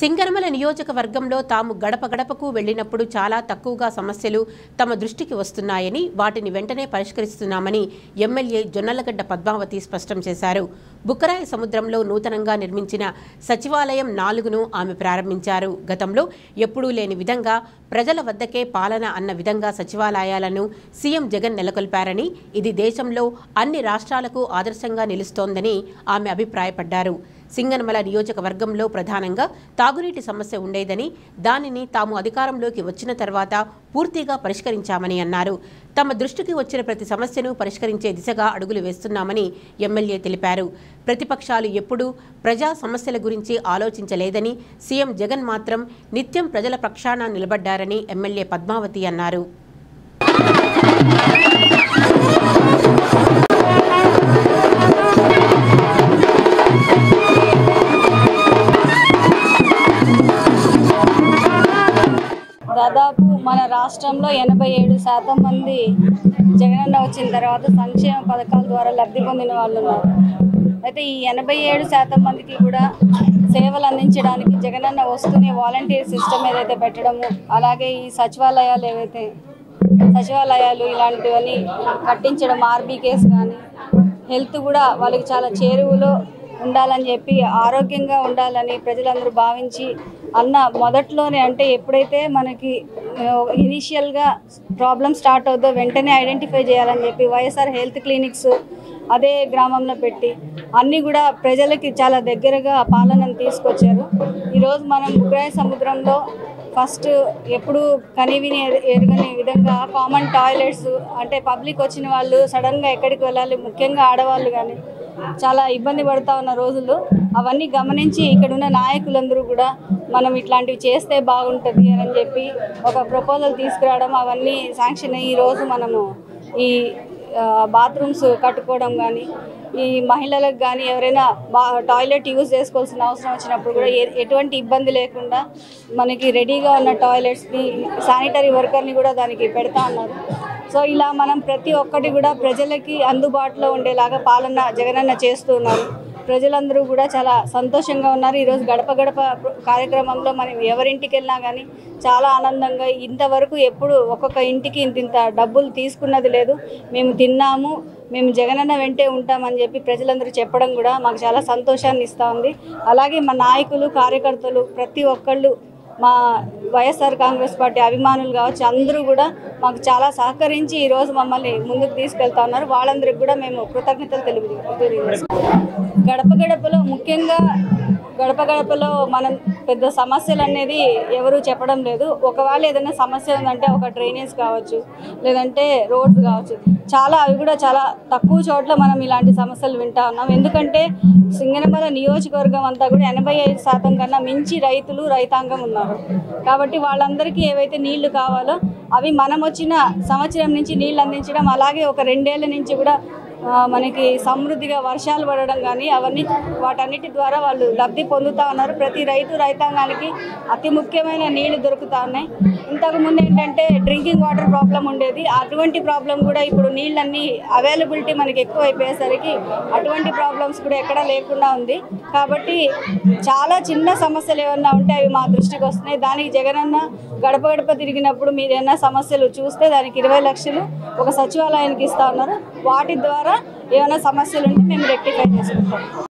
సింగనమల నియోజకవర్గంలో తాము గడప గడపకు వెళ్లినప్పుడు చాలా తక్కువగా సమస్యలు తమ దృష్టికి వస్తున్నాయని వాటిని వెంటనే పరిష్కరిస్తున్నామని ఎమ్మెల్యే జొన్నలగడ్డ పద్మావతి స్పష్టం చేశారు బుక్కరాయ సముద్రంలో నూతనంగా నిర్మించిన సచివాలయం నాలుగును ఆమె ప్రారంభించారు గతంలో ఎప్పుడూ లేని విధంగా ప్రజల వద్దకే పాలన అన్న విధంగా సచివాలయాలను సీఎం జగన్ నెలకొల్పారని ఇది దేశంలో అన్ని రాష్ట్రాలకు ఆదర్శంగా నిలుస్తోందని ఆమె అభిప్రాయపడ్డారు సింగనమల నియోజకవర్గంలో ప్రధానంగా తాగునీటి సమస్య ఉండేదని దానిని తాము అధికారంలోకి వచ్చిన తర్వాత పూర్తిగా పరిష్కరించామని అన్నారు తమ దృష్టికి వచ్చిన ప్రతి సమస్యను పరిష్కరించే దిశగా అడుగులు వేస్తున్నామని ఎమ్మెల్యే తెలిపారు ప్రతిపక్షాలు ఎప్పుడూ ప్రజా సమస్యల గురించి ఆలోచించలేదని సీఎం జగన్ మాత్రం నిత్యం ప్రజల పక్షాన నిలబడ్డారని ఎమ్మెల్యే పద్మావతి అన్నారు దాదాపు మన రాష్ట్రంలో ఎనభై ఏడు శాతం మంది జగనన్న వచ్చిన తర్వాత సంక్షేమ పథకాల ద్వారా లబ్ధి పొందిన వాళ్ళు ఉన్నారు అయితే ఈ ఎనభై ఏడు శాతం మందికి కూడా సేవలు అందించడానికి జగనన్న వస్తూనే వాలంటీర్ సిస్టమ్ ఏదైతే పెట్టడము అలాగే ఈ సచివాలయాలు ఏవైతే సచివాలయాలు ఇలాంటివన్నీ కట్టించడం ఆర్బీకేస్ కానీ హెల్త్ కూడా వాళ్ళకి చాలా చేరువలో ఉండాలని చెప్పి ఆరోగ్యంగా ఉండాలని ప్రజలందరూ భావించి అన్న మొదట్లోనే అంటే ఎప్పుడైతే మనకి ఇనీషియల్గా ప్రాబ్లం స్టార్ట్ అవుతుందో వెంటనే ఐడెంటిఫై చేయాలని చెప్పి వైఎస్ఆర్ హెల్త్ క్లినిక్స్ అదే గ్రామంలో పెట్టి అన్నీ కూడా ప్రజలకి చాలా దగ్గరగా పాలనను తీసుకొచ్చారు ఈరోజు మనం బుగ్రాయ సముద్రంలో ఫస్ట్ ఎప్పుడు కనివిని ఎరు- ఎరుగని విధంగా కామన్ టాయిలెట్స్ అంటే పబ్లిక్ వచ్చిన వాళ్ళు సడన్గా ఎక్కడికి వెళ్ళాలి ముఖ్యంగా ఆడవాళ్ళు కానీ చాలా ఇబ్బంది పడుతూ ఉన్న రోజులు అవన్నీ గమనించి ఇక్కడ ఉన్న నాయకులందరూ కూడా మనం ఇట్లాంటివి చేస్తే బాగుంటుంది అని చెప్పి ఒక ప్రపోజల్ తీసుకురావడం అవన్నీ శాంక్షన్ అయ్యి ఈరోజు మనము ఈ బాత్రూమ్స్ కట్టుకోవడం కానీ ఈ మహిళలకు కానీ ఎవరైనా బా టాయిలెట్ యూజ్ చేసుకోవాల్సిన అవసరం వచ్చినప్పుడు కూడా ఏ ఎటువంటి ఇబ్బంది లేకుండా మనకి రెడీగా ఉన్న టాయిలెట్స్ని శానిటరీ వర్కర్ని కూడా దానికి పెడతా ఉన్నారు సో ఇలా మనం ప్రతి ఒక్కటి కూడా ప్రజలకి అందుబాటులో ఉండేలాగా పాలన జగనన్న చేస్తూ ఉన్నారు ప్రజలందరూ కూడా చాలా సంతోషంగా ఉన్నారు ఈరోజు గడప గడప కార్యక్రమంలో మనం ఎవరింటికి వెళ్ళినా కానీ చాలా ఆనందంగా ఇంతవరకు ఎప్పుడు ఒక్కొక్క ఇంటికి ఇంత ఇంత డబ్బులు తీసుకున్నది లేదు మేము తిన్నాము మేము జగనన్న వెంటే ఉంటామని చెప్పి ప్రజలందరూ చెప్పడం కూడా మాకు చాలా సంతోషాన్ని ఇస్తూ ఉంది అలాగే మా నాయకులు కార్యకర్తలు ప్రతి ఒక్కళ్ళు మా వైఎస్ఆర్ కాంగ్రెస్ పార్టీ అభిమానులు కావచ్చు అందరూ కూడా మాకు చాలా సహకరించి ఈరోజు మమ్మల్ని ముందుకు తీసుకెళ్తా ఉన్నారు వాళ్ళందరికీ కూడా మేము కృతజ్ఞతలు తెలుగు తెలియజేస్తున్నాం గడప గడపలో ముఖ్యంగా గడప గడపలో మనం పెద్ద సమస్యలు అనేది ఎవరు చెప్పడం లేదు ఒకవేళ ఏదైనా సమస్య ఉందంటే ఒక డ్రైనేజ్ కావచ్చు లేదంటే రోడ్స్ కావచ్చు చాలా అవి కూడా చాలా తక్కువ చోట్ల మనం ఇలాంటి సమస్యలు వింటా ఉన్నాం ఎందుకంటే సింగనమల నియోజకవర్గం అంతా కూడా ఎనభై ఐదు శాతం కన్నా మించి రైతులు రైతాంగం ఉన్నారు కాబట్టి వాళ్ళందరికీ ఏవైతే నీళ్లు కావాలో అవి మనం వచ్చిన సంవత్సరం నుంచి నీళ్ళు అందించడం అలాగే ఒక రెండేళ్ల నుంచి కూడా ఆ, మనకి సమృద్ధిగా వర్షాలు పడడం కానీ అవన్నీ వాటన్నిటి ద్వారా వాళ్ళు లబ్ధి పొందుతూ ఉన్నారు ప్రతి రైతు రైతాంగానికి అతి ముఖ్యమైన నీళ్లు దొరుకుతా ఉన్నాయి ఇంతకుముందు ఏంటంటే డ్రింకింగ్ వాటర్ ప్రాబ్లం ఉండేది అటువంటి ప్రాబ్లం కూడా ఇప్పుడు నీళ్ళన్నీ అవైలబిలిటీ మనకి ఎక్కువ అయిపోయేసరికి అటువంటి ప్రాబ్లమ్స్ కూడా ఎక్కడా లేకుండా ఉంది కాబట్టి చాలా చిన్న సమస్యలు ఏమన్నా ఉంటే అవి మా దృష్టికి వస్తున్నాయి దానికి జగనన్న గడప గడప తిరిగినప్పుడు మీరు ఏమైనా సమస్యలు చూస్తే దానికి ఇరవై లక్షలు ఒక సచివాలయానికి ఇస్తా ఉన్నారు వాటి ద్వారా ఏమైనా సమస్యలు ఉంటే మేము రెక్టిఫై చేసుకుంటాం